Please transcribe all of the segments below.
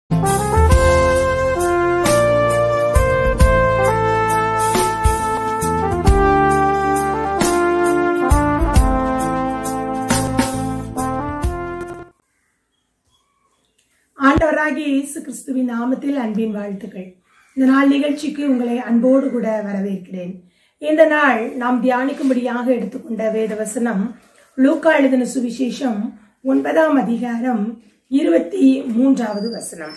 ஆண்டவராகிய இயேசு கிறிஸ்துவின் நாமத்தில் அன்பின் வாழ்த்துக்கள் இந்த நாள் நிகழ்ச்சிக்கு உங்களை அன்போடு கூட வரவேற்கிறேன் இந்த நாள் நாம் தியானிக்கும்படியாக எடுத்துக்கொண்ட வேத வசனம் லூக்கா எழுதின சுவிசேஷம் ஒன்பதாம் அதிகாரம் இருபத்தி மூன்றாவது வசனம்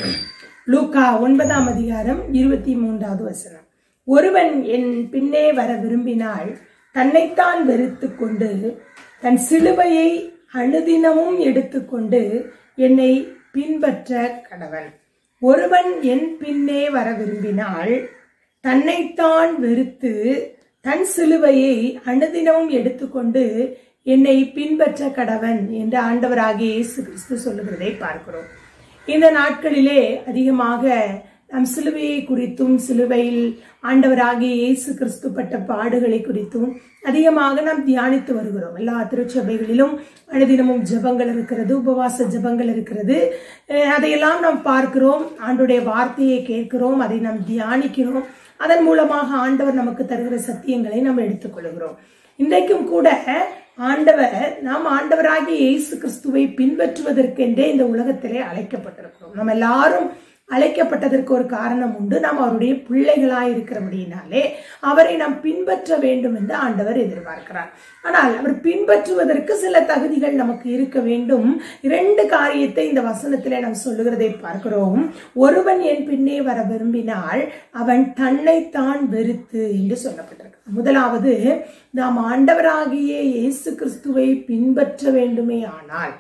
லூக்கா ஒன்பதாம் அதிகாரம் இருபத்தி மூன்றாவது வசனம் ஒருவன் என் பின்னே வர விரும்பினால் தன்னைத்தான் வெறுத்து கொண்டு தன் சிலுவையை அனுதினமும் எடுத்துக்கொண்டு என்னை பின்பற்ற கடவன் ஒருவன் என் பின்னே வர விரும்பினால் தன்னைத்தான் வெறுத்து தன் சிலுவையை அனுதினமும் எடுத்துக்கொண்டு என்னை பின்பற்ற கடவன் என்று ஆண்டவராகிய இயேசு கிறிஸ்து சொல்லுகிறதை பார்க்கிறோம் இந்த நாட்களிலே அதிகமாக நம் சிலுவையை குறித்தும் சிலுவையில் ஆண்டவராகிய இயேசு கிறிஸ்து பட்ட பாடுகளை குறித்தும் அதிகமாக நாம் தியானித்து வருகிறோம் எல்லா திருச்சபைகளிலும் அனுதினமும் ஜெபங்கள் இருக்கிறது உபவாச ஜெபங்கள் இருக்கிறது அஹ் அதையெல்லாம் நாம் பார்க்கிறோம் ஆண்டுடைய வார்த்தையை கேட்கிறோம் அதை நாம் தியானிக்கிறோம் அதன் மூலமாக ஆண்டவர் நமக்கு தருகிற சத்தியங்களை நாம் எடுத்துக்கொள்கிறோம் இன்றைக்கும் கூட ஆண்டவர் நாம் ஆண்டவராகிய இயேசு கிறிஸ்துவை பின்பற்றுவதற்கென்றே இந்த உலகத்திலே அழைக்கப்பட்டிருக்கிறோம் நம்ம எல்லாரும் அழைக்கப்பட்டதற்கு ஒரு காரணம் உண்டு நாம் அவருடைய பிள்ளைகளாய் இருக்கிறபடியினாலே அவரை நாம் பின்பற்ற வேண்டும் என்று ஆண்டவர் எதிர்பார்க்கிறார் ஆனால் அவர் பின்பற்றுவதற்கு சில தகுதிகள் நமக்கு இருக்க வேண்டும் இரண்டு காரியத்தை இந்த வசனத்திலே நாம் சொல்லுகிறதை பார்க்கிறோம் ஒருவன் என் பின்னே வர விரும்பினால் அவன் தன்னைத்தான் வெறுத்து என்று சொல்லப்பட்டிருக்கு முதலாவது நாம் ஆண்டவராகிய இயேசு கிறிஸ்துவை பின்பற்ற வேண்டுமே ஆனால்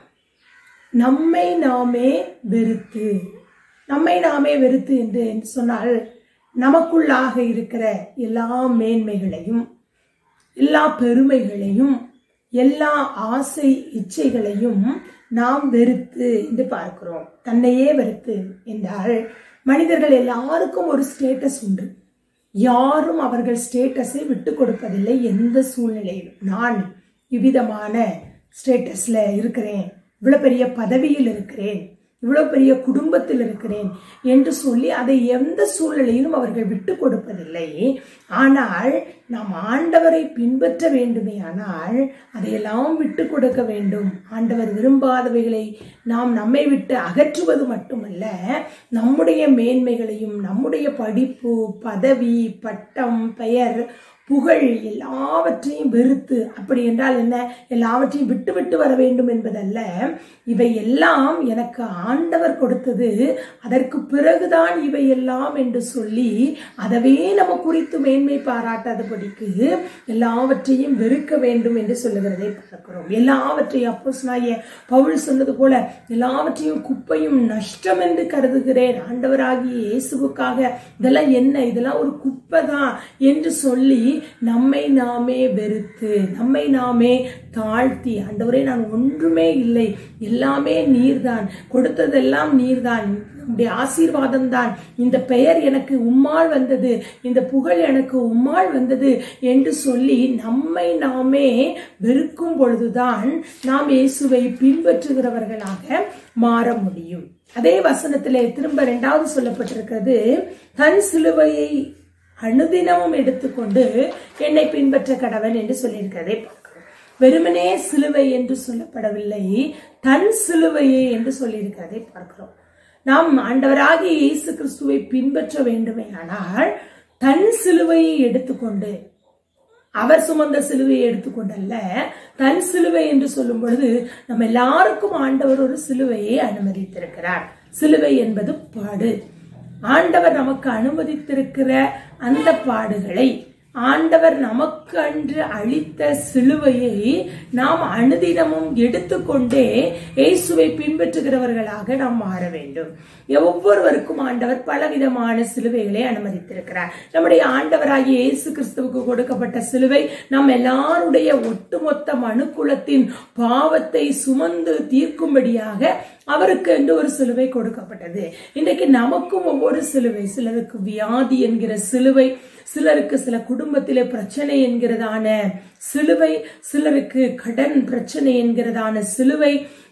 நம்மை நாமே வெறுத்து நம்மை நாமே வெறுத்து என்று சொன்னால் நமக்குள்ளாக இருக்கிற எல்லா மேன்மைகளையும் எல்லா பெருமைகளையும் எல்லா ஆசை இச்சைகளையும் நாம் வெறுத்து என்று பார்க்கிறோம் தன்னையே வெறுத்து என்றால் மனிதர்கள் எல்லாருக்கும் ஒரு ஸ்டேட்டஸ் உண்டு யாரும் அவர்கள் ஸ்டேட்டஸை விட்டு கொடுப்பதில்லை எந்த சூழ்நிலையிலும் நான் இவ்விதமான ஸ்டேட்டஸ்ல இருக்கிறேன் இவ்வளவு பெரிய பதவியில் இருக்கிறேன் இவ்வளவு பெரிய குடும்பத்தில் இருக்கிறேன் என்று சொல்லி அதை எந்த சூழ்நிலையிலும் அவர்கள் விட்டு கொடுப்பதில்லை ஆனால் நாம் ஆண்டவரை பின்பற்ற வேண்டுமே ஆனால் அதையெல்லாம் விட்டு கொடுக்க வேண்டும் ஆண்டவர் விரும்பாதவைகளை நாம் நம்மை விட்டு அகற்றுவது மட்டுமல்ல நம்முடைய மேன்மைகளையும் நம்முடைய படிப்பு பதவி பட்டம் பெயர் புகழ் எல்லாவற்றையும் வெறுத்து அப்படி என்றால் என்ன எல்லாவற்றையும் விட்டு விட்டு வர வேண்டும் என்பதல்ல இவை எல்லாம் எனக்கு ஆண்டவர் கொடுத்தது அதற்கு பிறகுதான் இவை எல்லாம் என்று சொல்லி அதவே நம்ம குறித்து மேன்மை பாராட்டாதபடிக்கு எல்லாவற்றையும் வெறுக்க வேண்டும் என்று சொல்லுகிறதை பார்க்கிறோம் எல்லாவற்றையும் அப்போஸ்னாய பவுல் சொன்னது போல எல்லாவற்றையும் குப்பையும் நஷ்டம் என்று கருதுகிறேன் ஆண்டவராகிய இயேசுவுக்காக இதெல்லாம் என்ன இதெல்லாம் ஒரு குப்பை தான் என்று சொல்லி நம்மை நாமே வெறுத்து நம்மை நாமே தாழ்த்தி ஆண்டவரே நான் ஒன்றுமே இல்லை எல்லாமே நீர்தான் கொடுத்ததெல்லாம் நீர்தான் உடைய ஆசீர்வாதம் தான் இந்த பெயர் எனக்கு உம்மால் வந்தது இந்த புகழ் எனக்கு உம்மால் வந்தது என்று சொல்லி நம்மை நாமே வெறுக்கும் பொழுதுதான் நாம் இயேசுவை பின்பற்றுகிறவர்களாக மாற முடியும் அதே வசனத்திலே திரும்ப இரண்டாவது சொல்லப்பட்டிருக்கிறது தன் சிலுவையை அனுதினமும் எடுத்துக்கொண்டு என்னை பின்பற்ற கடவன் என்று சொல்லியிருக்கிறதை பார்க்கிறோம் வெறுமனே சிலுவை என்று சொல்லப்படவில்லை தன் சிலுவையே என்று சொல்லியிருக்கிறதை பார்க்கிறோம் நாம் ஆண்டவராகிய இயேசு கிறிஸ்துவை பின்பற்ற வேண்டுமே ஆனால் தன் சிலுவையை எடுத்துக்கொண்டு அவர் சுமந்த சிலுவையை எடுத்துக்கொண்டல்ல தன் சிலுவை என்று சொல்லும் பொழுது நம்ம எல்லாருக்கும் ஆண்டவர் ஒரு சிலுவையை அனுமதித்திருக்கிறார் சிலுவை என்பது பாடு ஆண்டவர் நமக்கு அனுமதித்திருக்கிற அந்த பாடுகளை ஆண்டவர் நமக்கு அன்று அளித்த சிலுவையை நாம் அனுதினமும் எடுத்துக்கொண்டே இயேசுவை பின்பற்றுகிறவர்களாக நாம் மாற வேண்டும் ஒவ்வொருவருக்கும் ஆண்டவர் பலவிதமான சிலுவைகளை அனுமதித்திருக்கிறார் நம்முடைய ஆண்டவராகிய இயேசு கிறிஸ்துவுக்கு கொடுக்கப்பட்ட சிலுவை நம் எல்லாருடைய ஒட்டுமொத்த மனுக்குலத்தின் பாவத்தை சுமந்து தீர்க்கும்படியாக அவருக்கு என்று ஒரு சிலுவை கொடுக்கப்பட்டது இன்றைக்கு நமக்கும் ஒவ்வொரு சிலுவை சிலருக்கு வியாதி என்கிற சிலுவை சிலருக்கு சில குடும்பத்திலே பிரச்சனை என்கிறதான சிலுவை சிலருக்கு கடன் பிரச்சனை என்கிறதான சிலுவை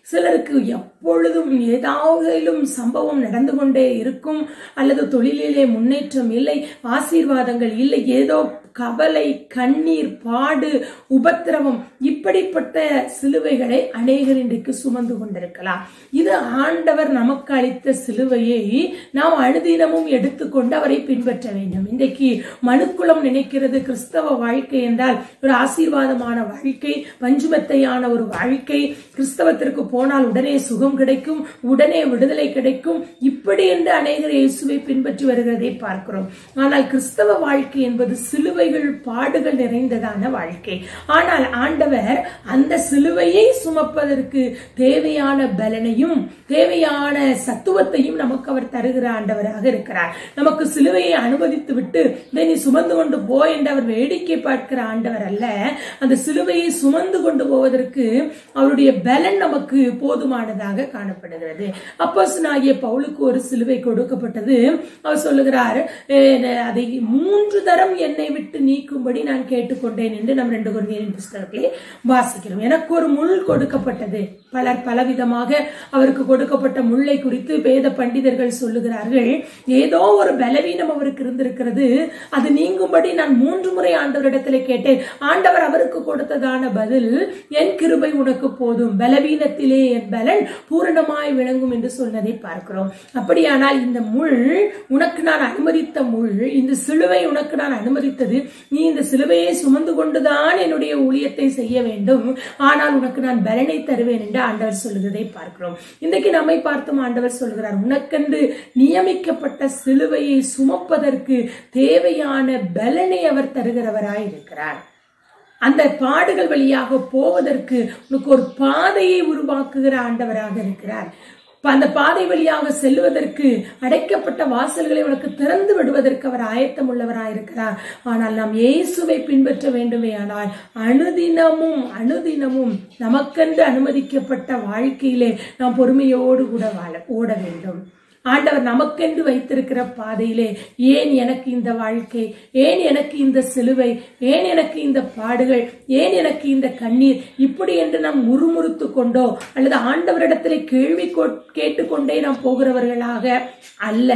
சிலருக்கு எப்பொழுதும் ஏதாவதிலும் சம்பவம் நடந்து கொண்டே இருக்கும் அல்லது தொழிலிலே முன்னேற்றம் இல்லை ஆசீர்வாதங்கள் இல்லை ஏதோ கவலை கண்ணீர் பாடு உபத்திரவம் இப்படிப்பட்ட சிலுவைகளை அநேகர் இன்றைக்கு சுமந்து கொண்டிருக்கலாம் இது ஆண்டவர் நமக்கு அளித்த சிலுவையை நாம் அனுதினமும் எடுத்துக்கொண்டு அவரை பின்பற்ற வேண்டும் இன்றைக்கு மனுக்குளம் நினைக்கிறது கிறிஸ்தவ வாழ்க்கை என்றால் ஒரு ஆசீர்வாதமான வாழ்க்கை பஞ்சுமெத்தையான ஒரு வாழ்க்கை கிறிஸ்தவத்திற்கு போனால் உடனே சுகம் கிடைக்கும் உடனே விடுதலை கிடைக்கும் இப்படி என்று அநேகர் இயேசுவை பின்பற்றி வருகிறதை பார்க்கிறோம் ஆனால் கிறிஸ்தவ வாழ்க்கை என்பது சிலுவைகள் பாடுகள் நிறைந்ததான வாழ்க்கை ஆனால் ஆண்டவர் அந்த சிலுவையை சுமப்பதற்கு தேவையான பலனையும் தேவையான சத்துவத்தையும் நமக்கு அவர் தருகிற ஆண்டவராக இருக்கிறார் நமக்கு சிலுவையை அனுமதித்து விட்டு இதை நீ சுமந்து கொண்டு போ என்று அவர் வேடிக்கை பார்க்கிற ஆண்டவர் அல்ல அந்த சிலுவையை சுமந்து கொண்டு போவதற்கு அவருடைய பலன் நமக்கு போதுமானதாக காணப்படுகிறது அப்போஸ்தலனாகிய பவுலுக்கு ஒரு சிலுவை கொடுக்கப்பட்டது அவர் சொல்லுகிறார் "அஹ், அதை மூன்று தரம் என்னை விட்டு நீக்கும்படி நான் கேட்டுக்கொண்டேன் என்று நம் ரெண்டு குருந்தியரின் புஸ்தகத்திலே வாசிக்கிறோம் எனக்கு ஒரு முள் கொடுக்கப்பட்டது பலர் பலவிதமாக அவருக்கு கொடுக்கப்பட்ட முள்ளை குறித்து வேத பண்டிதர்கள் சொல்லுகிறார்கள் ஏதோ ஒரு பலவீனம் அவருக்கு இருந்திருக்கிறது அது நீங்கும்படி நான் மூன்று முறை ஆண்டவரிடத்திலே கேட்டேன் ஆண்டவர் அவருக்கு கொடுத்ததான பதில் என் கிருபை உனக்கு போதும் பலவீனத்திலே என் பலன் பூரணமாய் விளங்கும் என்று சொன்னதை பார்க்கிறோம் அப்படியானால் இந்த முள் உனக்கு நான் அனுமதித்த முள் இந்த சிலுவை உனக்கு நான் அனுமதித்தது நீ இந்த சிலுவையை சுமந்து கொண்டுதான் என்னுடைய ஊழியத்தை செய்ய வேண்டும் ஆனால் உனக்கு நான் பலனை தருவேன் என்று ஆண்டவர் சொல்லுகிறதை பார்க்கிறோம் இன்றைக்கு நம்மை பார்த்தும் ஆண்டவர் சொல்கிறார் உனக்கென்று நியமிக்கப்பட்ட சிலுவையை சுமப்பதற்கு தேவையான பலனை அவர் தருகிறவராய் இருக்கிறார் அந்த பாடுகள் வழியாக போவதற்கு உனக்கு ஒரு பாதையை உருவாக்குகிற ஆண்டவராக இருக்கிறார் இப்ப அந்த பாதை வழியாக செல்வதற்கு அடைக்கப்பட்ட வாசல்களை உனக்கு திறந்து விடுவதற்கு அவர் ஆயத்தம் உள்ளவராயிருக்கிறார் ஆனால் நாம் இயேசுவை பின்பற்ற வேண்டுமே ஆனால் அனுதினமும் அனுதினமும் நமக்கென்று அனுமதிக்கப்பட்ட வாழ்க்கையிலே நாம் பொறுமையோடு கூட வாழ ஓட வேண்டும் ஆண்டவர் நமக்கென்று வைத்திருக்கிற பாதையிலே ஏன் எனக்கு இந்த வாழ்க்கை ஏன் எனக்கு இந்த சிலுவை ஏன் எனக்கு இந்த பாடுகள் ஏன் எனக்கு இந்த கண்ணீர் இப்படி என்று நாம் முறுமுறுத்து கொண்டோ அல்லது ஆண்டவரிடத்திலே கேள்வி கொ- கேட்டுக்கொண்டே நாம் போகிறவர்களாக அல்ல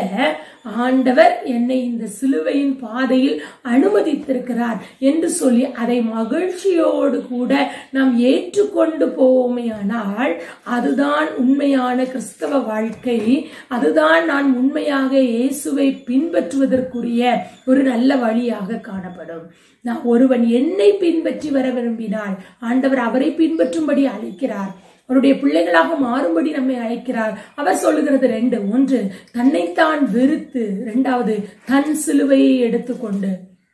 ஆண்டவர் என்னை இந்த சிலுவையின் பாதையில் அனுமதித்திருக்கிறார் என்று சொல்லி அதை மகிழ்ச்சியோடு கூட நாம் ஏற்றுக்கொண்டு போவோமேயானால் அதுதான் உண்மையான கிறிஸ்தவ வாழ்க்கை அதுதான் நான் உண்மையாக இயேசுவை பின்பற்றுவதற்குரிய ஒரு நல்ல வழியாக காணப்படும் நான் ஒருவன் என்னை பின்பற்றி வர விரும்பினால் ஆண்டவர் அவரை பின்பற்றும்படி அழைக்கிறார் அவருடைய பிள்ளைகளாக மாறும்படி நம்மை அழைக்கிறார் அவர் சொல்லுகிறது ரெண்டு ஒன்று தன்னைத்தான் வெறுத்து இரண்டாவது தன் சிலுவையை எடுத்துக்கொண்டு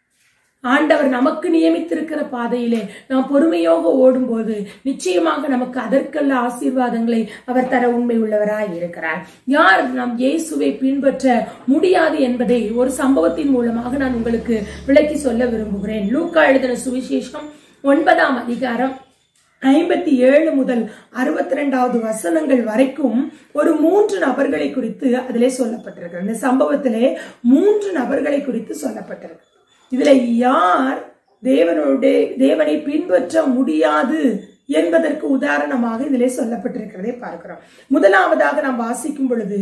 ஆண்டவர் நமக்கு நியமித்திருக்கிற பாதையிலே நாம் பொறுமையோக ஓடும்போது நிச்சயமாக நமக்கு அதற்கல்ல ஆசீர்வாதங்களை அவர் தர உண்மை உள்ளவராய் இருக்கிறார் யார் நாம் இயேசுவை பின்பற்ற முடியாது என்பதை ஒரு சம்பவத்தின் மூலமாக நான் உங்களுக்கு விளக்கி சொல்ல விரும்புகிறேன் லூக்கா எழுதின சுவிசேஷம் ஒன்பதாம் அதிகாரம் ஐம்பத்தி ஏழு முதல் அறுபத்தி ரெண்டாவது வசனங்கள் வரைக்கும் ஒரு மூன்று நபர்களை குறித்து அதிலே சொல்லப்பட்டிருக்கு இந்த சம்பவத்திலே மூன்று நபர்களை குறித்து சொல்லப்பட்டிருக்கு இதுல யார் தேவனுடைய தேவனை பின்பற்ற முடியாது என்பதற்கு உதாரணமாக இதிலே சொல்லப்பட்டிருக்கிறதை பார்க்கிறோம் முதலாவதாக நாம் வாசிக்கும் பொழுது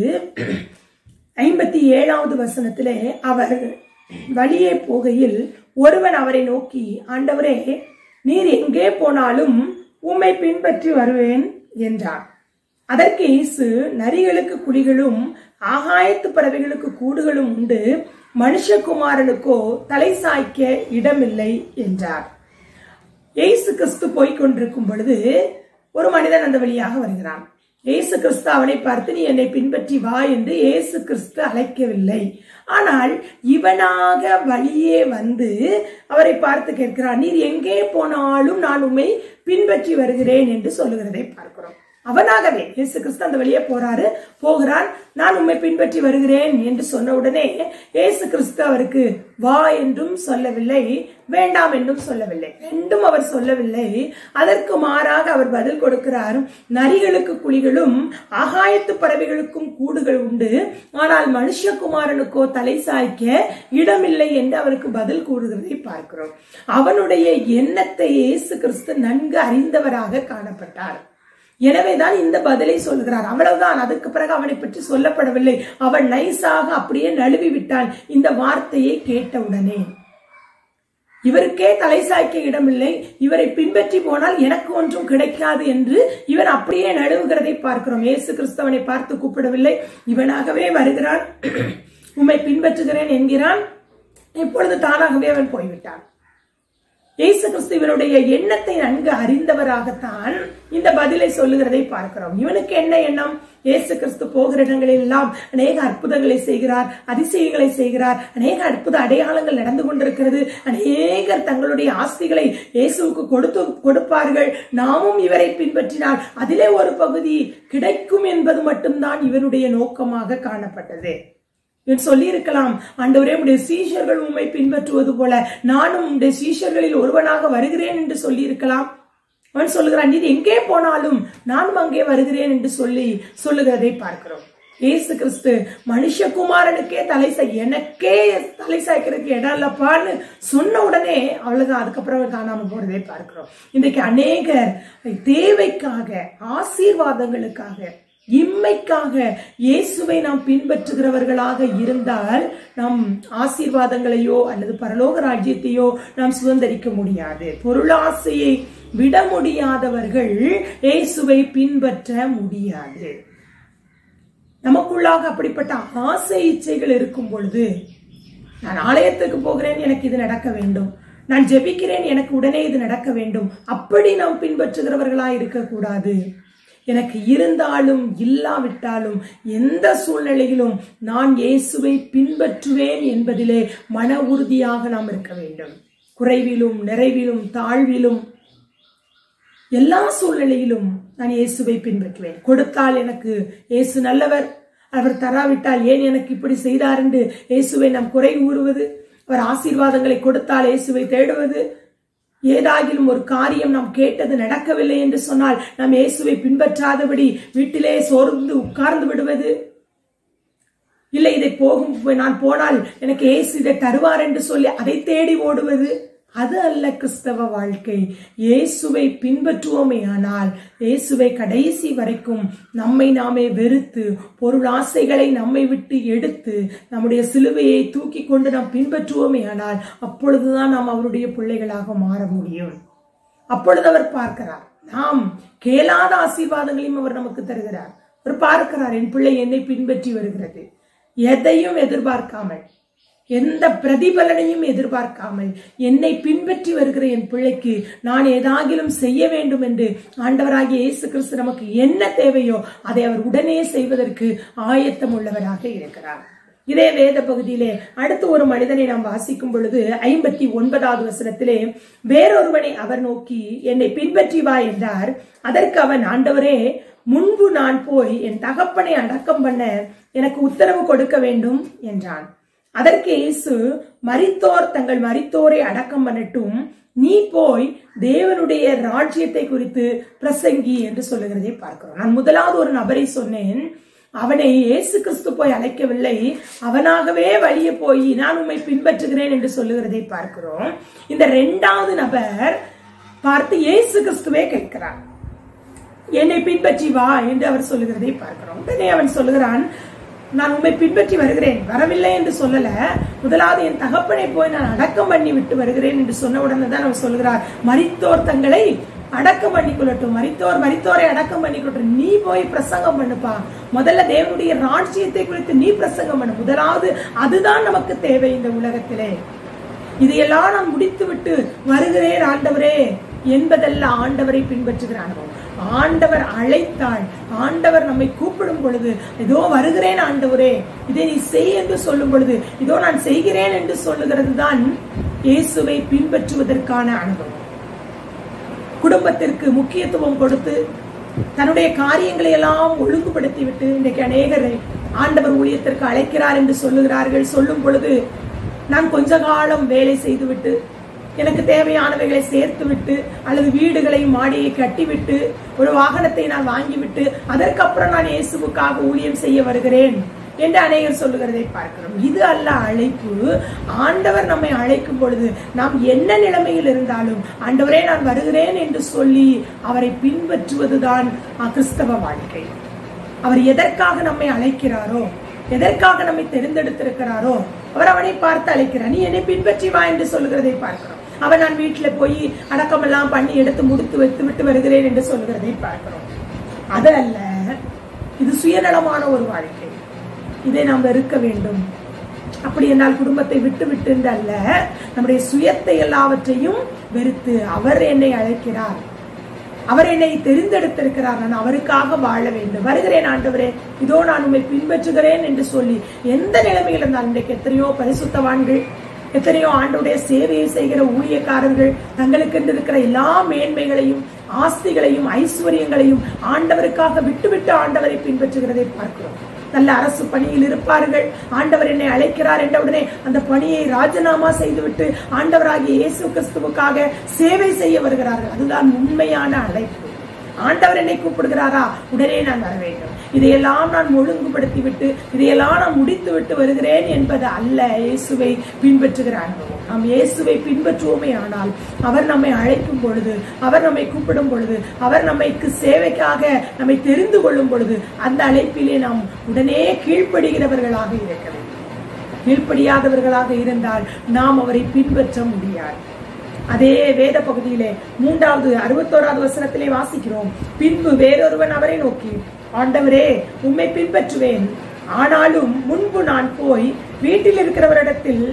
ஐம்பத்தி ஏழாவது வசனத்திலே அவர் வழியே போகையில் ஒருவன் அவரை நோக்கி ஆண்டவரே நீர் எங்கே போனாலும் உம்மை பின்பற்றி வருவேன் என்றார் அதற்கு இயேசு நரிகளுக்கு குழிகளும் ஆகாயத்து பறவைகளுக்கு கூடுகளும் உண்டு மனுஷகுமாரனுக்கோ தலை சாய்க்க இடமில்லை என்றார் இயேசு கிறிஸ்து போய்க் கொண்டிருக்கும் பொழுது ஒரு மனிதன் அந்த வழியாக வருகிறான் இயேசு கிறிஸ்து அவனை பார்த்து நீ என்னை பின்பற்றி வா என்று இயேசு கிறிஸ்து அழைக்கவில்லை ஆனால் இவனாக வழியே வந்து அவரை பார்த்து கேட்கிறான் நீர் எங்கே போனாலும் நான் உம்மை பின்பற்றி வருகிறேன் என்று சொல்லுகிறதை பார்க்கிறோம் அவனாகவே இயேசு கிறிஸ்து அந்த வழியே போறாரு போகிறான் நான் உம்மை பின்பற்றி வருகிறேன் என்று சொன்ன உடனே இயேசு கிறிஸ்து அவருக்கு வா என்றும் சொல்லவில்லை வேண்டாம் என்றும் சொல்லவில்லை ரெண்டும் அவர் சொல்லவில்லை அதற்கு மாறாக அவர் பதில் கொடுக்கிறார் நரிகளுக்கு குழிகளும் ஆகாயத்து பறவைகளுக்கும் கூடுகள் உண்டு ஆனால் மனுஷகுமாரனுக்கோ தலை சாய்க்க இடமில்லை என்று அவருக்கு பதில் கூறுகிறதை பார்க்கிறோம் அவனுடைய எண்ணத்தை இயேசு கிறிஸ்து நன்கு அறிந்தவராக காணப்பட்டார் எனவேதான் இந்த பதிலை சொல்கிறார் அவ்வளவுதான் அதுக்கு பிறகு அவனை பற்றி சொல்லப்படவில்லை அவன் நைஸாக அப்படியே நழுவி விட்டான் இந்த வார்த்தையை கேட்டவுடனே இவருக்கே தலை சாய்க்க இடமில்லை இவரை பின்பற்றி போனால் எனக்கு ஒன்றும் கிடைக்காது என்று இவன் அப்படியே நழுவுகிறதை பார்க்கிறோம் இயேசு கிறிஸ்தவனை பார்த்து கூப்பிடவில்லை இவனாகவே வருகிறான் உம்மை பின்பற்றுகிறேன் என்கிறான் இப்பொழுது தானாகவே அவன் போய்விட்டான் இயேசு கிறிஸ்து இவனுடைய எண்ணத்தை நன்கு அறிந்தவராகத்தான் இந்த பதிலை சொல்லுகிறதை பார்க்கிறோம் இவனுக்கு என்ன எண்ணம் இயேசு கிறிஸ்து போகிற இடங்களில் எல்லாம் அநேக அற்புதங்களை செய்கிறார் அதிசயங்களை செய்கிறார் அநேக அற்புத அடையாளங்கள் நடந்து கொண்டிருக்கிறது அநேகர் தங்களுடைய ஆஸ்திகளை இயேசுவுக்கு கொடுத்து கொடுப்பார்கள் நாமும் இவரை பின்பற்றினால் அதிலே ஒரு பகுதி கிடைக்கும் என்பது மட்டும்தான் இவனுடைய நோக்கமாக காணப்பட்டது இவன் சொல்லியிருக்கலாம் ஆண்டவரே உடைய சீஷர்கள் உண்மை பின்பற்றுவது போல நானும் உடைய சீஷர்களில் ஒருவனாக வருகிறேன் என்று சொல்லியிருக்கலாம் அவன் சொல்லுகிறான் நீ எங்கே போனாலும் நானும் அங்கே வருகிறேன் என்று சொல்லி சொல்லுகிறதை பார்க்கிறோம் ஏசு கிறிஸ்து மனுஷகுமாரனுக்கே தலை சாய் எனக்கே தலை சாய்க்கிறதுக்கு இடம் இல்லப்பான்னு சொன்ன உடனே அவ்வளவுதான் அதுக்கப்புறம் அவர் காணாம போறதை பார்க்கிறோம் இன்றைக்கு அநேகர் தேவைக்காக ஆசீர்வாதங்களுக்காக இம்மைக்காக இயேசுவை நாம் பின்பற்றுகிறவர்களாக இருந்தால் நம் ஆசீர்வாதங்களையோ அல்லது பரலோக ராஜ்யத்தையோ நாம் சுதந்திரிக்க முடியாது பொருளாசையை விட முடியாதவர்கள் இயேசுவை பின்பற்ற முடியாது நமக்குள்ளாக அப்படிப்பட்ட ஆசை இச்சைகள் இருக்கும் பொழுது நான் ஆலயத்துக்கு போகிறேன் எனக்கு இது நடக்க வேண்டும் நான் ஜெபிக்கிறேன் எனக்கு உடனே இது நடக்க வேண்டும் அப்படி நாம் பின்பற்றுகிறவர்களா இருக்கக்கூடாது எனக்கு இருந்தாலும் இல்லாவிட்டாலும் எந்த சூழ்நிலையிலும் நான் இயேசுவை பின்பற்றுவேன் என்பதிலே மன உறுதியாக நாம் இருக்க வேண்டும் குறைவிலும் நிறைவிலும் தாழ்விலும் எல்லா சூழ்நிலையிலும் நான் இயேசுவை பின்பற்றுவேன் கொடுத்தால் எனக்கு இயேசு நல்லவர் அவர் தராவிட்டால் ஏன் எனக்கு இப்படி செய்தார் என்று இயேசுவை நாம் குறை கூறுவது அவர் ஆசீர்வாதங்களை கொடுத்தால் இயேசுவை தேடுவது ஏதாகிலும் ஒரு காரியம் நாம் கேட்டது நடக்கவில்லை என்று சொன்னால் நாம் இயேசுவை பின்பற்றாதபடி வீட்டிலே சோர்ந்து உட்கார்ந்து விடுவது இல்லை இதை போகும் நான் போனால் எனக்கு இயேசு இதை தருவார் என்று சொல்லி அதை தேடி ஓடுவது அது அல்ல கிறிஸ்தவ வாழ்க்கை இயேசுவை பின்பற்றுவோமே ஆனால் இயேசுவை கடைசி வரைக்கும் நம்மை நாமே வெறுத்து பொருள் ஆசைகளை நம்மை விட்டு எடுத்து நம்முடைய சிலுவையை தூக்கி கொண்டு நாம் பின்பற்றுவோமே ஆனால் அப்பொழுதுதான் நாம் அவருடைய பிள்ளைகளாக மாற முடியும் அப்பொழுது அவர் பார்க்கிறார் நாம் கேளாத ஆசீர்வாதங்களையும் அவர் நமக்கு தருகிறார் அவர் பார்க்கிறார் என் பிள்ளை என்னை பின்பற்றி வருகிறது எதையும் எதிர்பார்க்காமல் எந்த பிரதிபலனையும் எதிர்பார்க்காமல் என்னை பின்பற்றி வருகிற என் பிள்ளைக்கு நான் ஏதாகிலும் செய்ய வேண்டும் என்று ஆண்டவராகிய இயேசு கிறிஸ்து நமக்கு என்ன தேவையோ அதை அவர் உடனே செய்வதற்கு ஆயத்தம் உள்ளவராக இருக்கிறார் இதே வேத பகுதியிலே அடுத்து ஒரு மனிதனை நாம் வாசிக்கும் பொழுது ஐம்பத்தி ஒன்பதாவது வசனத்திலே வேறொருவனை அவர் நோக்கி என்னை பின்பற்றி வா என்றார் அதற்கு அவன் ஆண்டவரே முன்பு நான் போய் என் தகப்பனை அடக்கம் பண்ண எனக்கு உத்தரவு கொடுக்க வேண்டும் என்றான் அதற்கு இயேசு மரித்தோர் தங்கள் மரித்தோரை அடக்கம் பண்ணட்டும் நீ போய் தேவனுடைய ராஜ்யத்தை குறித்து பிரசங்கி என்று சொல்லுகிறதை பார்க்கிறோம் நான் முதலாவது ஒரு நபரை சொன்னேன் அவனை இயேசு கிறிஸ்து போய் அழைக்கவில்லை அவனாகவே வழிய போய் நான் உண்மை பின்பற்றுகிறேன் என்று சொல்லுகிறதை பார்க்கிறோம் இந்த இரண்டாவது நபர் பார்த்து இயேசு கிறிஸ்துவே கேட்கிறார் என்னை பின்பற்றி வா என்று அவர் சொல்லுகிறதை பார்க்கிறோம் உடனே அவன் சொல்லுகிறான் நான் உண்மை பின்பற்றி வருகிறேன் வரவில்லை என்று சொல்லல முதலாவது என் தகப்பனை போய் நான் அடக்கம் பண்ணி விட்டு வருகிறேன் என்று சொன்ன உடனே தான் அவர் சொல்கிறார் மரித்தோர் தங்களை அடக்கம் பண்ணி கொள்ளட்டும் மரித்தோர் மரித்தோரை அடக்கம் பண்ணி கொள்ளட்டும் நீ போய் பிரசங்கம் பண்ணுப்பா முதல்ல தேவனுடைய ராஜ்யத்தை குறித்து நீ பிரசங்கம் பண்ணு முதலாவது அதுதான் நமக்கு தேவை இந்த உலகத்திலே இதையெல்லாம் நான் முடித்து விட்டு வருகிறேன் ஆண்டவரே என்பதல்ல ஆண்டவரை பின்பற்றுகிற அனுபவம் ஆண்டவர் அழைத்தாள் ஆண்டவர் நம்மை கூப்பிடும் பொழுது இதோ வருகிறேன் ஆண்டவரே இதை நீ செய் என்று சொல்லும் பொழுது இதோ நான் செய்கிறேன் என்று சொல்லுகிறது தான் இயேசுவை பின்பற்றுவதற்கான அனுபவம் குடும்பத்திற்கு முக்கியத்துவம் கொடுத்து தன்னுடைய காரியங்களை எல்லாம் ஒழுங்குபடுத்தி விட்டு இன்றைக்கு அநேகரை ஆண்டவர் ஊழியத்திற்கு அழைக்கிறார் என்று சொல்லுகிறார்கள் சொல்லும் பொழுது நான் கொஞ்ச காலம் வேலை செய்துவிட்டு எனக்கு தேவையானவைகளை சேர்த்து விட்டு அல்லது வீடுகளை மாடியை கட்டிவிட்டு ஒரு வாகனத்தை நான் வாங்கிவிட்டு அதற்கப்புறம் நான் இயேசுவுக்காக ஊழியம் செய்ய வருகிறேன் என்று அநேகர் சொல்லுகிறதை பார்க்கிறோம் இது அல்ல அழைப்பு ஆண்டவர் நம்மை அழைக்கும் பொழுது நாம் என்ன நிலைமையில் இருந்தாலும் ஆண்டவரே நான் வருகிறேன் என்று சொல்லி அவரை பின்பற்றுவதுதான் அஹ், கிறிஸ்தவ வாழ்க்கை அவர் எதற்காக நம்மை அழைக்கிறாரோ எதற்காக நம்மை தெரிந்தெடுத்திருக்கிறாரோ அவர் அவனை பார்த்து அழைக்கிறார் நீ என்னை பின்பற்றி வா என்று சொல்லுகிறதை பார்க்கிறோம் அவன் நான் வீட்டுல போய் அடக்கமெல்லாம் பண்ணி எடுத்து முடித்து வைத்து விட்டு வருகிறேன் என்று சொல்லுகிறதை பார்க்கிறோம் அது அல்ல இது சுயநலமான ஒரு வாழ்க்கை இதை நாம் வெறுக்க வேண்டும் அப்படி என்றால் குடும்பத்தை விட்டு விட்டு என்று அல்ல நம்முடைய சுயத்தை எல்லாவற்றையும் வெறுத்து அவர் என்னை அழைக்கிறார் அவர் என்னை தெரிந்தெடுத்திருக்கிறார் நான் அவருக்காக வாழ வேண்டும் வருகிறேன் ஆண்டவரே இதோ நான் உண்மை பின்பற்றுகிறேன் என்று சொல்லி எந்த நிலைமையில் இருந்தாலும் இன்றைக்கு எத்தனையோ பரிசுத்தவான்கள் எத்தனையோ ஆண்டோடைய சேவையை செய்கிற ஊழியக்காரர்கள் தங்களுக்கு இருக்கிற எல்லா மேன்மைகளையும் ஆஸ்திகளையும் ஐஸ்வர்யங்களையும் ஆண்டவருக்காக விட்டுவிட்டு ஆண்டவரை பின்பற்றுகிறதை பார்க்கிறோம் நல்ல அரசு பணியில் இருப்பார்கள் ஆண்டவர் என்னை அழைக்கிறார் என்ற உடனே அந்த பணியை ராஜினாமா செய்துவிட்டு ஆண்டவராகிய இயேசு கிறிஸ்துவுக்காக சேவை செய்ய வருகிறார்கள் அதுதான் உண்மையான அழைப்பு ஆண்டவர் என்னை கூப்பிடுகிறாரா உடனே நான் வர வேண்டும் இதையெல்லாம் நான் ஒழுங்குபடுத்தி விட்டு இதையெல்லாம் நான் முடித்து விட்டு வருகிறேன் என்பது அல்ல இயேசுவை பின்பற்றுகிற அனுபவம் நாம் இயேசுவை பின்பற்றுவோமே ஆனால் அவர் நம்மை அழைக்கும் பொழுது அவர் நம்மை கூப்பிடும் பொழுது அவர் நம்மைக்கு சேவைக்காக நம்மை தெரிந்து கொள்ளும் பொழுது அந்த அழைப்பிலே நாம் உடனே கீழ்ப்படுகிறவர்களாக இருக்க வேண்டும் கீழ்ப்படியாதவர்களாக இருந்தால் நாம் அவரை பின்பற்ற முடியாது அதே வேத பகுதியிலே மூன்றாவது அறுபத்தோராவது வசனத்திலே வாசிக்கிறோம் பின்பு வேறொருவன் அவரை நோக்கி ஆண்டவரே உம்மை பின்பற்றுவேன் ஆனாலும் முன்பு நான் போய் வீட்டில் இருக்கிறவரிடத்தில்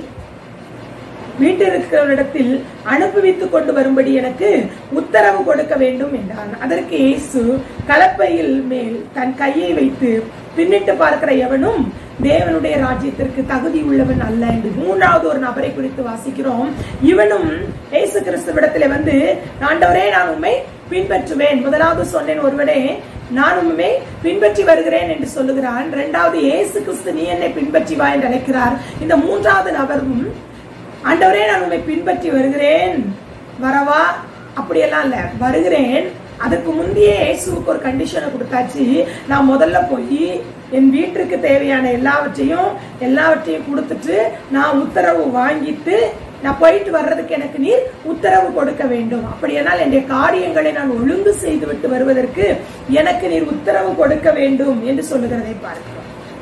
வீட்டில் இருக்கிறவரிடத்தில் அனுப்புவித்துக் கொண்டு வரும்படி எனக்கு உத்தரவு கொடுக்க வேண்டும் என்றான் அதற்கு இயேசு கலப்பையில் மேல் தன் கையை வைத்து பின்னிட்டு பார்க்கிற எவனும் தேவனுடைய ராஜ்யத்திற்கு தகுதி உள்ளவன் அல்ல என்று மூன்றாவது ஒரு நபரை குறித்து வாசிக்கிறோம் இவனும் இயேசு கிறிஸ்துவிடத்திலே வந்து ஆண்டவரே நான் உண்மை பின்பற்றுவேன் முதலாவது சொன்னேன் ஒருவனே நான் உண்மை பின்பற்றி வருகிறேன் என்று சொல்லுகிறான் இரண்டாவது இயேசு கிறிஸ்து நீ என்னை பின்பற்றி வா என்று அழைக்கிறார் இந்த மூன்றாவது நபரும் ஆண்டவரே நான் உண்மை பின்பற்றி வருகிறேன் வரவா அப்படியெல்லாம் இல்ல வருகிறேன் அதுக்கு முந்தையே இயேசுவுக்கு ஒரு கண்டிஷனை கொடுத்தாச்சு நான் முதல்ல போய் என் வீட்டிற்கு தேவையான எல்லாவற்றையும் எல்லாவற்றையும் கொடுத்துட்டு நான் உத்தரவு வாங்கிட்டு நான் போயிட்டு வர்றதுக்கு எனக்கு நீர் உத்தரவு கொடுக்க வேண்டும் அப்படியானால் என்னுடைய காரியங்களை நான் ஒழுங்கு செய்து விட்டு வருவதற்கு எனக்கு நீர் உத்தரவு கொடுக்க வேண்டும் என்று சொல்லுகிறதை பார்க்கிறோம்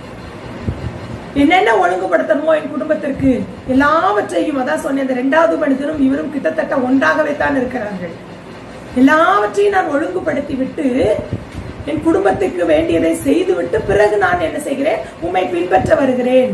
என்னென்ன ஒழுங்குபடுத்தணுமோ என் குடும்பத்திற்கு எல்லாவற்றையும் அதான் சொன்னேன் இந்த இரண்டாவது மனிதரும் இவரும் கிட்டத்தட்ட ஒன்றாகவே தான் இருக்கிறார்கள் எல்லாவற்றையும் நான் ஒழுங்குபடுத்தி விட்டு என் குடும்பத்துக்கு வேண்டியதை செய்துவிட்டு பிறகு நான் என்ன செய்கிறேன் உம்மை பின்பற்ற வருகிறேன்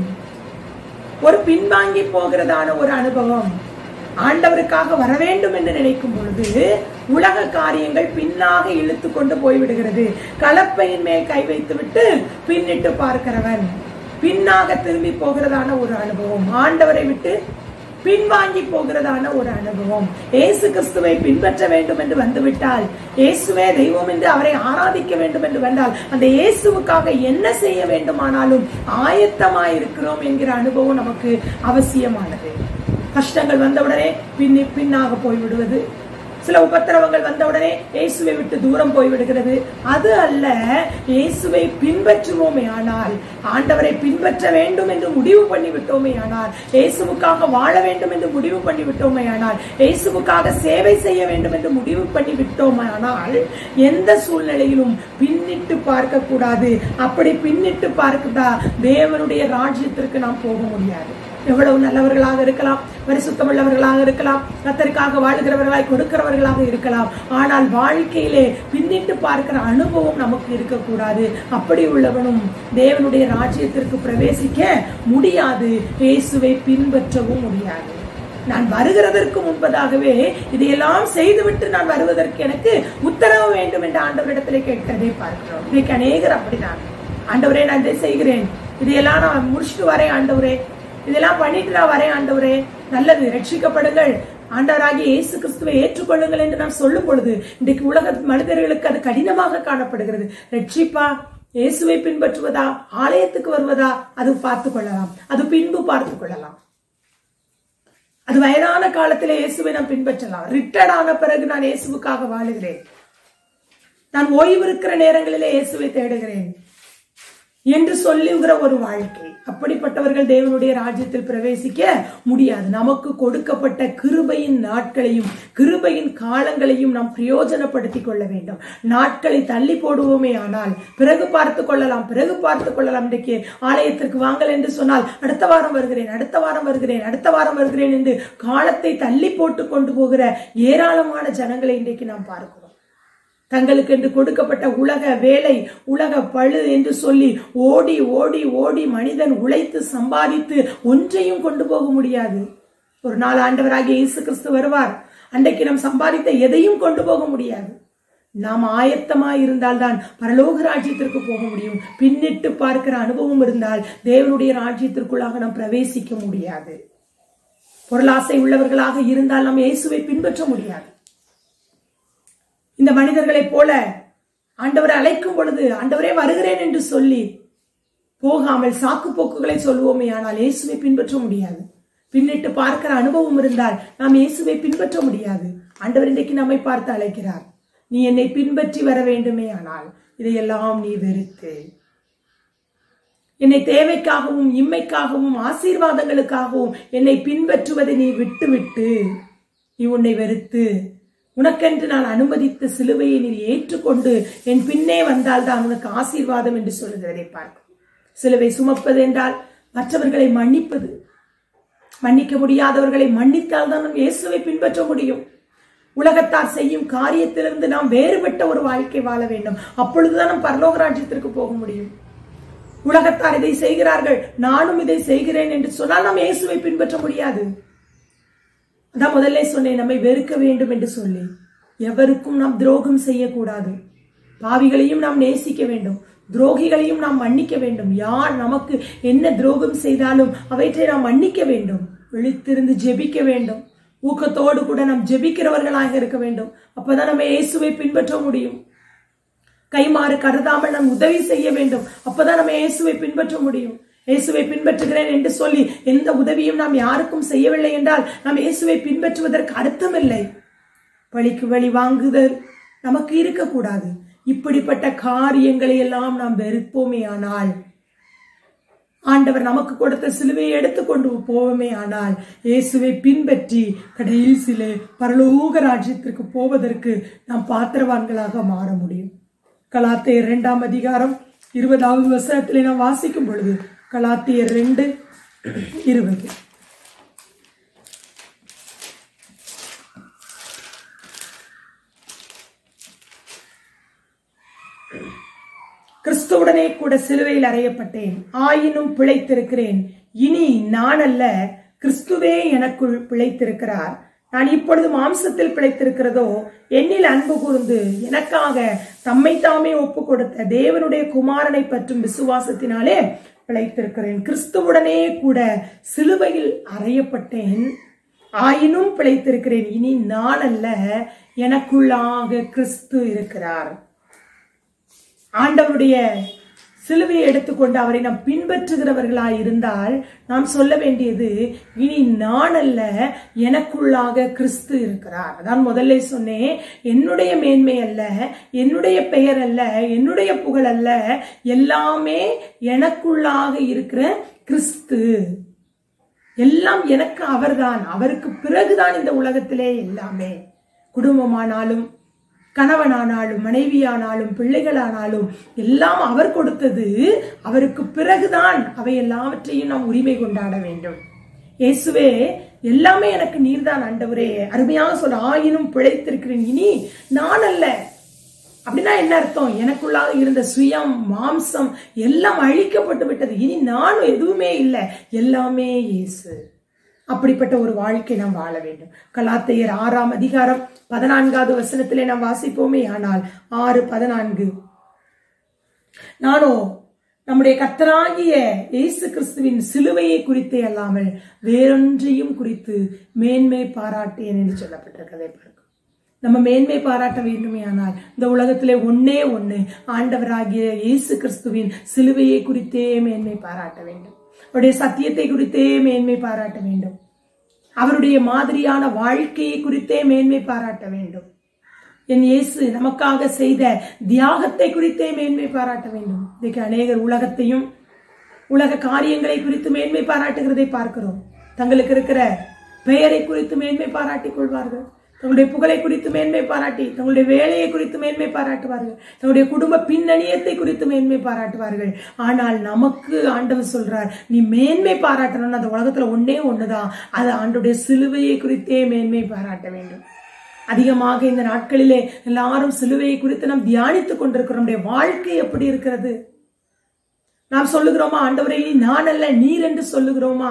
ஒரு பின்வாங்கி போகிறதான ஒரு அனுபவம் ஆண்டவருக்காக வர வேண்டும் என்று நினைக்கும் பொழுது உலக காரியங்கள் பின்னாக இழுத்து கொண்டு போய்விடுகிறது கலப்பையின் மேல் கை வைத்து விட்டு பின்னிட்டு பார்க்கிறவன் பின்னாக திரும்பி போகிறதான ஒரு அனுபவம் ஆண்டவரை விட்டு பின்வாங்கி போகிறதான ஒரு அனுபவம் இயேசு கிறிஸ்துவை பின்பற்ற வேண்டும் என்று வந்துவிட்டால் இயேசுவே தெய்வம் என்று அவரை ஆராதிக்க வேண்டும் என்று வந்தால் அந்த இயேசுவுக்காக என்ன செய்ய வேண்டுமானாலும் ஆயத்தமாய் இருக்கிறோம் என்கிற அனுபவம் நமக்கு அவசியமானது கஷ்டங்கள் வந்தவுடனே பின்னி பின்னாக போய்விடுவது சில உபத்திரவங்கள் வந்தவுடனே இயேசுவை விட்டு தூரம் போய்விடுகிறது அது அல்ல இயேசுவை பின்பற்றுவோமே ஆனால் ஆண்டவரை பின்பற்ற வேண்டும் என்று முடிவு பண்ணி விட்டோமே ஆனால் இயேசுவுக்காக வாழ வேண்டும் என்று முடிவு பண்ணி விட்டோமே ஆனால் இயேசுவுக்காக சேவை செய்ய வேண்டும் என்று முடிவு பண்ணி விட்டோமே ஆனால் எந்த சூழ்நிலையிலும் பின்னிட்டு பார்க்க கூடாது அப்படி பின்னிட்டு பார்க்கதா தேவனுடைய ராஜ்யத்திற்கு நாம் போக முடியாது எவ்வளவு நல்லவர்களாக இருக்கலாம் பரிசுத்தமுள்ளவர்களாக இருக்கலாம் கத்தருக்காக வாழ்கிறவர்களாய் கொடுக்கிறவர்களாக இருக்கலாம் ஆனால் வாழ்க்கையிலே பின்னிட்டு பார்க்கிற அனுபவம் நமக்கு இருக்கக்கூடாது அப்படி உள்ளவனும் தேவனுடைய ராஜ்யத்திற்கு பிரவேசிக்க முடியாது இயேசுவை பின்பற்றவும் முடியாது நான் வருகிறதற்கு முன்பதாகவே இதையெல்லாம் செய்துவிட்டு நான் வருவதற்கு எனக்கு உத்தரவு வேண்டும் என்று ஆண்டவரிடத்திலே கேட்கிறதை பார்க்கிறோம் இன்னைக்கு அநேகர் அப்படிதான் ஆண்டவரே நான் இதை செய்கிறேன் இதையெல்லாம் நான் முடிச்சுட்டு வரேன் ஆண்டவரே இதெல்லாம் பண்ணிட்டு நான் வரேன் ஆண்டவரே நல்லது ரட்சிக்கப்படுங்கள் ஆண்டவராகிய இயேசு கிறிஸ்துவை ஏற்றுக்கொள்ளுங்கள் என்று நான் சொல்லும் பொழுது இன்றைக்கு உலக மனிதர்களுக்கு அது கடினமாக காணப்படுகிறது ரட்சிப்பா இயேசுவை பின்பற்றுவதா ஆலயத்துக்கு வருவதா அது பார்த்து கொள்ளலாம் அது பின்பு பார்த்து கொள்ளலாம் அது வயதான காலத்திலே இயேசுவை நான் பின்பற்றலாம் ரிட்டையர்ட் ஆன பிறகு நான் இயேசுவுக்காக வாழுகிறேன் நான் ஓய்வு இருக்கிற நேரங்களிலே இயேசுவை தேடுகிறேன் என்று சொல்லுகிற ஒரு வாழ்க்கை அப்படிப்பட்டவர்கள் தேவனுடைய ராஜ்யத்தில் பிரவேசிக்க முடியாது நமக்கு கொடுக்கப்பட்ட கிருபையின் நாட்களையும் கிருபையின் காலங்களையும் நாம் பிரயோஜனப்படுத்திக் கொள்ள வேண்டும் நாட்களை தள்ளி போடுவோமே ஆனால் பிறகு பார்த்து கொள்ளலாம் பிறகு பார்த்து கொள்ளலாம் இன்றைக்கு ஆலயத்திற்கு வாங்கல் என்று சொன்னால் அடுத்த வாரம் வருகிறேன் அடுத்த வாரம் வருகிறேன் அடுத்த வாரம் வருகிறேன் என்று காலத்தை தள்ளி போட்டு கொண்டு போகிற ஏராளமான ஜனங்களை இன்றைக்கு நாம் பார்க்கிறோம் தங்களுக்கு என்று கொடுக்கப்பட்ட உலக வேலை உலக பழு என்று சொல்லி ஓடி ஓடி ஓடி மனிதன் உழைத்து சம்பாதித்து ஒன்றையும் கொண்டு போக முடியாது ஒரு நாள் ஆண்டவராகிய இயேசு கிறிஸ்து வருவார் அன்றைக்கு நாம் சம்பாதித்த எதையும் கொண்டு போக முடியாது நாம் ஆயத்தமாய் இருந்தால்தான் பரலோக ராஜ்யத்திற்கு போக முடியும் பின்னிட்டு பார்க்கிற அனுபவம் இருந்தால் தேவனுடைய ராஜ்யத்திற்குள்ளாக நாம் பிரவேசிக்க முடியாது பொருளாசை உள்ளவர்களாக இருந்தால் நாம் இயேசுவை பின்பற்ற முடியாது இந்த மனிதர்களைப் போல ஆண்டவரை அழைக்கும் பொழுது ஆண்டவரே வருகிறேன் என்று சொல்லி போகாமல் சாக்கு போக்குகளை சொல்வோமே ஆனால் இயேசுவை பின்பற்ற முடியாது பின்னிட்டு பார்க்கிற அனுபவம் இருந்தால் நாம் இயேசுவை பின்பற்ற முடியாது ஆண்டவர் இன்றைக்கு நம்மை பார்த்து அழைக்கிறார் நீ என்னை பின்பற்றி வர வேண்டுமே ஆனால் இதையெல்லாம் நீ வெறுத்து என்னை தேவைக்காகவும் இம்மைக்காகவும் ஆசீர்வாதங்களுக்காகவும் என்னை பின்பற்றுவதை நீ விட்டுவிட்டு நீ உன்னை வெறுத்து உனக்கென்று நான் அனுமதித்த சிலுவையை நீ ஏற்றுக்கொண்டு என் பின்னே வந்தால் தான் உனக்கு ஆசீர்வாதம் என்று சொல்லுகிறதை பார்க்கும் சிலுவை சுமப்பது என்றால் மற்றவர்களை மன்னிப்பது மன்னிக்க முடியாதவர்களை மன்னித்தால் தான் நாம் இயேசுவை பின்பற்ற முடியும் உலகத்தார் செய்யும் காரியத்திலிருந்து நாம் வேறுபட்ட ஒரு வாழ்க்கை வாழ வேண்டும் அப்பொழுதுதான் நாம் பரலோக ராஜ்யத்திற்கு போக முடியும் உலகத்தார் இதை செய்கிறார்கள் நானும் இதை செய்கிறேன் என்று சொன்னால் நாம் இயேசுவை பின்பற்ற முடியாது அதான் முதல்ல சொன்னேன் நம்மை வெறுக்க வேண்டும் என்று சொல்லி எவருக்கும் நாம் துரோகம் செய்யக்கூடாது பாவிகளையும் நாம் நேசிக்க வேண்டும் துரோகிகளையும் நாம் மன்னிக்க வேண்டும் யார் நமக்கு என்ன துரோகம் செய்தாலும் அவற்றை நாம் மன்னிக்க வேண்டும் விழித்திருந்து ஜெபிக்க வேண்டும் ஊக்கத்தோடு கூட நாம் ஜெபிக்கிறவர்களாக இருக்க வேண்டும் அப்பதான் நம்ம இயேசுவை பின்பற்ற முடியும் கைமாறு கருதாமல் நாம் உதவி செய்ய வேண்டும் அப்பதான் நம்ம இயேசுவை பின்பற்ற முடியும் இயேசுவை பின்பற்றுகிறேன் என்று சொல்லி எந்த உதவியும் நாம் யாருக்கும் செய்யவில்லை என்றால் நாம் இயேசுவை பின்பற்றுவதற்கு அர்த்தமில்லை வழிக்கு வழி வாங்குதல் நமக்கு இருக்கக்கூடாது இப்படிப்பட்ட காரியங்களை எல்லாம் நாம் வெறுப்போமே ஆனால் ஆண்டவர் நமக்கு கொடுத்த சிலுவையை எடுத்துக்கொண்டு போவோமே ஆனால் இயேசுவை பின்பற்றி கடைசியிலே பரலோக ராஜ்யத்திற்கு போவதற்கு நாம் பாத்திரவான்களாக மாற முடியும் கலாத்தியர் இரண்டாம் அதிகாரம் இருபதாவது வசனத்திலே நாம் வாசிக்கும் பொழுது கலாத்தியர் ரெண்டு இருபது கிறிஸ்துவுடனே கூட சிலுவையில் அறையப்பட்டேன் ஆயினும் பிழைத்திருக்கிறேன் இனி நான் அல்ல கிறிஸ்துவே எனக்குள் பிழைத்திருக்கிறார் நான் இப்பொழுது மாம்சத்தில் பிழைத்திருக்கிறதோ என்னில் அன்பு கூர்ந்து எனக்காக தம்மை தாமே ஒப்பு கொடுத்த தேவனுடைய குமாரனை பற்றும் விசுவாசத்தினாலே பிழைத்திருக்கிறேன் கிறிஸ்துவுடனே கூட சிலுவையில் அறையப்பட்டேன் ஆயினும் பிழைத்திருக்கிறேன் இனி நான் அல்ல எனக்குள்ளாக கிறிஸ்து இருக்கிறார் ஆண்டவருடைய சிலுவையை எடுத்துக்கொண்டு அவரை நாம் பின்பற்றுகிறவர்களாய் இருந்தால் நாம் சொல்ல வேண்டியது இனி நான் அல்ல எனக்குள்ளாக கிறிஸ்து இருக்கிறார் அதான் முதல்ல சொன்னேன் என்னுடைய மேன்மை அல்ல என்னுடைய பெயர் அல்ல என்னுடைய புகழ் அல்ல எல்லாமே எனக்குள்ளாக இருக்கிற கிறிஸ்து எல்லாம் எனக்கு அவர்தான் அவருக்கு பிறகுதான் இந்த உலகத்திலே எல்லாமே குடும்பமானாலும் கணவனானாலும் மனைவியானாலும் பிள்ளைகளானாலும் எல்லாம் அவர் கொடுத்தது அவருக்கு பிறகுதான் அவை எல்லாவற்றையும் நாம் உரிமை கொண்டாட வேண்டும் இயேசுவே எல்லாமே எனக்கு நீர்தான் ஆண்டவரே அருமையாக சொல்ல ஆயினும் பிழைத்திருக்கிறேன் இனி நான் அல்ல அப்படின்னா என்ன அர்த்தம் எனக்குள்ளாக இருந்த சுயம் மாம்சம் எல்லாம் அழிக்கப்பட்டு விட்டது இனி நானும் எதுவுமே இல்லை எல்லாமே இயேசு அப்படிப்பட்ட ஒரு வாழ்க்கை நாம் வாழ வேண்டும் கலாத்தையர் ஆறாம் அதிகாரம் பதினான்காவது வசனத்திலே நாம் வாசிப்போமே ஆனால் ஆறு பதினான்கு நானோ நம்முடைய கர்த்தராகிய இயேசு கிறிஸ்துவின் சிலுவையை குறித்தே அல்லாமல் வேறொன்றையும் குறித்து மேன்மை பாராட்டேன் என்று சொல்லப்பட்டிருக்கதை பார்க்கும் நம்ம மேன்மை பாராட்ட வேண்டுமே ஆனால் இந்த உலகத்திலே ஒன்னே ஒண்ணு ஆண்டவராகிய இயேசு கிறிஸ்துவின் சிலுவையை குறித்தே மேன்மை பாராட்ட வேண்டும் அவருடைய சத்தியத்தை குறித்தே மேன்மை பாராட்ட வேண்டும் அவருடைய மாதிரியான வாழ்க்கையை குறித்தே மேன்மை பாராட்ட வேண்டும் என் இயேசு நமக்காக செய்த தியாகத்தை குறித்தே மேன்மை பாராட்ட வேண்டும் இன்றைக்கு அநேகர் உலகத்தையும் உலக காரியங்களை குறித்து மேன்மை பாராட்டுகிறதை பார்க்கிறோம் தங்களுக்கு இருக்கிற பெயரை குறித்து மேன்மை பாராட்டிக் கொள்வார்கள் தங்களுடைய புகழை குறித்து மேன்மை பாராட்டி தங்களுடைய வேலையை குறித்து மேன்மை பாராட்டுவார்கள் தங்களுடைய குடும்ப பின்னணியத்தை குறித்து மேன்மை பாராட்டுவார்கள் ஆனால் நமக்கு ஆண்டவர் சொல்றார் நீ மேன்மை பாராட்டணும்னு அந்த உலகத்துல ஒன்னே ஒண்ணுதான் அது ஆண்டுடைய சிலுவையை குறித்தே மேன்மை பாராட்ட வேண்டும் அதிகமாக இந்த நாட்களிலே எல்லாரும் சிலுவையை குறித்து நாம் தியானித்துக் கொண்டிருக்கிறோம் நம்முடைய வாழ்க்கை எப்படி இருக்கிறது நாம் சொல்லுகிறோமா ஆண்டவரை நீ நான் அல்ல நீர் என்று சொல்லுகிறோமா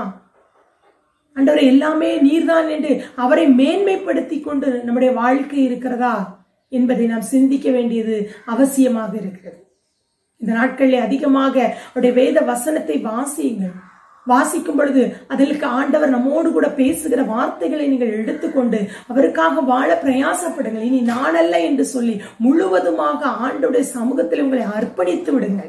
ஆண்டவரை எல்லாமே நீர்தான் என்று அவரை மேன்மைப்படுத்தி கொண்டு நம்முடைய வாழ்க்கை இருக்கிறதா என்பதை நாம் சிந்திக்க வேண்டியது அவசியமாக இருக்கிறது இந்த நாட்களில் அதிகமாக அவருடைய வேத வசனத்தை வாசியுங்கள் வாசிக்கும் பொழுது அதற்கு ஆண்டவர் நம்மோடு கூட பேசுகிற வார்த்தைகளை நீங்கள் எடுத்துக்கொண்டு அவருக்காக வாழ பிரயாசப்படுங்கள் இனி நானல்ல என்று சொல்லி முழுவதுமாக ஆண்டோடைய சமூகத்தில் உங்களை அர்ப்பணித்து விடுங்கள்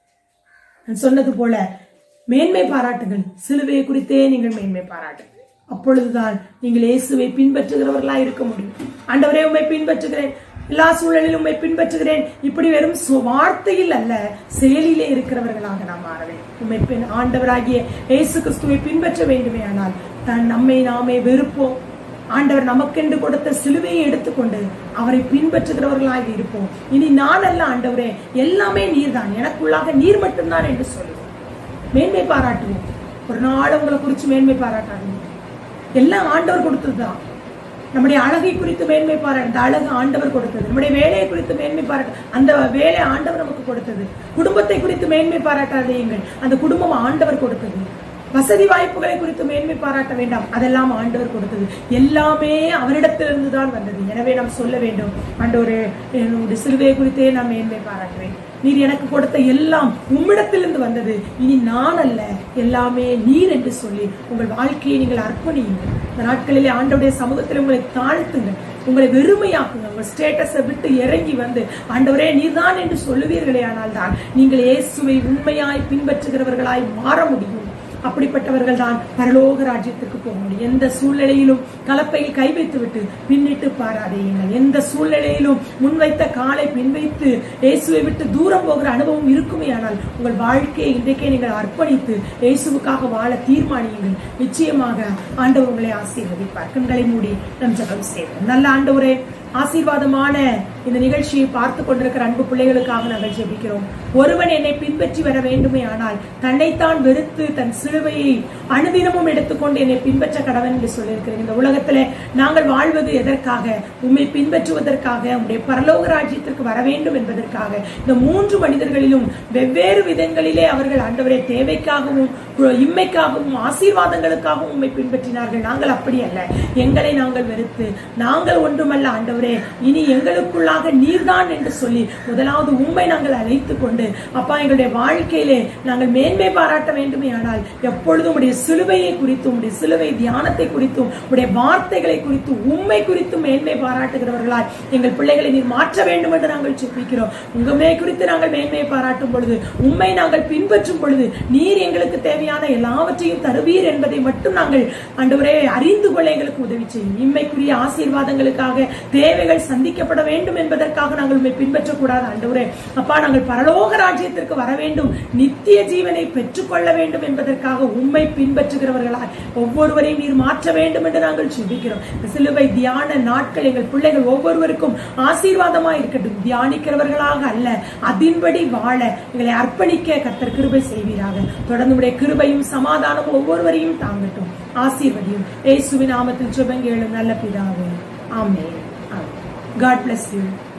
நான் சொன்னது போல மேன்மை பாராட்டுங்கள் சிலுவையை குறித்தே நீங்கள் மேன்மை பாராட்டுங்கள் அப்பொழுதுதான் நீங்கள் இயேசுவை பின்பற்றுகிறவர்களா இருக்க முடியும் ஆண்டவரே உண்மை பின்பற்றுகிறேன் எல்லா சூழலிலும் உண்மை பின்பற்றுகிறேன் இப்படி வெறும் சு- வார்த்தையில் அல்ல செயலிலே இருக்கிறவர்களாக நாம் மாற வேண்டும் உண்மை பின் ஆண்டவராகிய இயேசு கிறிஸ்துவை பின்பற்ற வேண்டுமே ஆனால் தான் நம்மை நாமே வெறுப்போம் ஆண்டவர் நமக்கென்று கொடுத்த சிலுவையை எடுத்துக்கொண்டு அவரை பின்பற்றுகிறவர்களாக இருப்போம் இனி நான் அல்ல ஆண்டவரே எல்லாமே நீர்தான் எனக்குள்ளாக நீர் மட்டும்தான் என்று சொல்லுவோம் மேன்மை பாராட்டுவோம் ஒரு நாள் உங்களை குறித்து மேன்மை பாராட்டாதீங்க எல்லாம் ஆண்டவர் கொடுத்ததுதான் நம்முடைய அழகை குறித்து மேன்மை பாராட்டு அந்த அழகு ஆண்டவர் கொடுத்தது நம்முடைய வேலையை குறித்து மேன்மை பாராட்டு அந்த வேலை ஆண்டவர் நமக்கு கொடுத்தது குடும்பத்தை குறித்து மேன்மை பாராட்டாதீங்கள் அந்த குடும்பம் ஆண்டவர் கொடுத்தது வசதி வாய்ப்புகளை குறித்து மேன்மை பாராட்ட வேண்டாம் அதெல்லாம் ஆண்டவர் கொடுத்தது எல்லாமே அவரிடத்திலிருந்து தான் வந்தது எனவே நாம் சொல்ல வேண்டும் ஆண்டவரே என்னுடைய சிலுவையை குறித்தே நான் மேன்மை பாராட்டுவேன் நீர் எனக்கு கொடுத்த எல்லாம் உம்மிடத்திலிருந்து வந்தது இனி நான் அல்ல எல்லாமே நீர் என்று சொல்லி உங்கள் வாழ்க்கையை நீங்கள் அர்ப்பணியுங்கள் இந்த நாட்களிலே ஆண்டவருடைய சமூகத்தில் உங்களை தாழ்த்துங்கள் உங்களை வெறுமையாக்குங்க உங்கள் ஸ்டேட்டஸை விட்டு இறங்கி வந்து ஆண்டவரே நீர்தான் என்று சொல்லுவீர்களே ஆனால் தான் நீங்கள் இயேசுவை உண்மையாய் பின்பற்றுகிறவர்களாய் மாற முடியும் அப்படிப்பட்டவர்கள் தான் பரலோக ராஜ்யத்துக்கு போக முடியும் எந்த சூழ்நிலையிலும் கலப்பையில் கை வைத்து விட்டு பின்னிட்டு பாராதீங்கள் எந்த சூழ்நிலையிலும் முன்வைத்த காலை பின்வைத்து இயேசுவை விட்டு தூரம் போகிற அனுபவம் இருக்குமே ஆனால் உங்கள் வாழ்க்கையை இன்றைக்கே நீங்கள் அர்ப்பணித்து இயேசுவுக்காக வாழ தீர்மானியுங்கள் நிச்சயமாக ஆண்டவர் உங்களை ஆசீர்வதிப்பார் கண்களை மூடி நம் ஜெபம் செய்வோம் நல்ல ஆண்டவரே ஆசீர்வாதமான இந்த நிகழ்ச்சியை பார்த்து கொண்டிருக்கிற அன்பு பிள்ளைகளுக்காக நாங்கள் ஜெபிக்கிறோம் ஒருவன் என்னை பின்பற்றி வர வேண்டுமே ஆனால் தன்னைத்தான் வெறுத்து தன் சிலுவையை அனுதினமும் எடுத்துக்கொண்டு என்னை பின்பற்ற கடவன் என்று சொல்லியிருக்கிறேன் இந்த உலகத்திலே நாங்கள் வாழ்வது எதற்காக உம்மை பின்பற்றுவதற்காக உம்முடைய பரலோக ராஜ்யத்திற்கு வர வேண்டும் என்பதற்காக இந்த மூன்று மனிதர்களிலும் வெவ்வேறு விதங்களிலே அவர்கள் ஆண்டவரை தேவைக்காகவும் இம்மைக்காகவும் ஆசீர்வாதங்களுக்காகவும் உம்மை பின்பற்றினார்கள் நாங்கள் அப்படி அல்ல எங்களை நாங்கள் வெறுத்து நாங்கள் ஒன்றுமல்ல ஆண்டவரே இனி எங்களுக்குள்ளாக நீர்தான் என்று சொல்லி முதலாவது உண்மை நாங்கள் அழைத்து கொண்டு அப்பா எங்களுடைய வாழ்க்கையிலே நாங்கள் மேன்மை பாராட்ட வேண்டுமே ஆனால் எப்பொழுதும் உடைய சிலுவையை குறித்தும் உடைய சிலுவை தியானத்தை குறித்தும் உடைய வார்த்தைகளை குறித்தும் உண்மை குறித்தும் மேன்மை பாராட்டுகிறவர்களாய் எங்கள் பிள்ளைகளை நீர் மாற்ற வேண்டும் என்று நாங்கள் செப்பிக்கிறோம் உண்மை குறித்து நாங்கள் மேன்மையை பாராட்டும் பொழுது உண்மை நாங்கள் பின்பற்றும் பொழுது நீர் எங்களுக்கு தேவையான எல்லாவற்றையும் தருவீர் என்பதை மட்டும் நாங்கள் ஆண்டவரே அறிந்து கொள்ள எங்களுக்கு உதவி செய்யும் இம்மைக்குரிய ஆசீர்வாதங்களுக்காக தேவைகள் சந்திக்கப்பட வேண்டும் என்பதற்காக நாங்கள் உண்மை பின்பற்றக்கூடாது ஆண்டவரே அப்பா நாங்கள் பரலோக ராஜ்யத்திற்கு வர வேண்டும் நித்திய ஜீவனை பெற்றுக்கொள்ள வேண்டும் என்பதற்காக உண்மை பின்பற்றுகிறவர்களாய் ஒவ்வொருவரையும் நீர் மாற்ற வேண்டும் என்று நாங்கள் சிந்திக்கிறோம் இந்த சிலுவை தியான நாட்கள் எங்கள் பிள்ளைகள் ஒவ்வொருவருக்கும் ஆசீர்வாதமாய் இருக்கட்டும் தியானிக்கிறவர்களாக அல்ல அதின்படி வாழ எங்களை அர்ப்பணிக்க கர்த்தர் கிருபை செய்வீராக தொடர்ந்து உடைய கிருபையும் சமாதானமும் ஒவ்வொருவரையும் தாங்கட்டும் ஆசீர்வதியும் இயேசுவின் நாமத்தில் சுபங்கேளும் நல்ல பிதாவே ஆமென் ஆமென் காட் bless you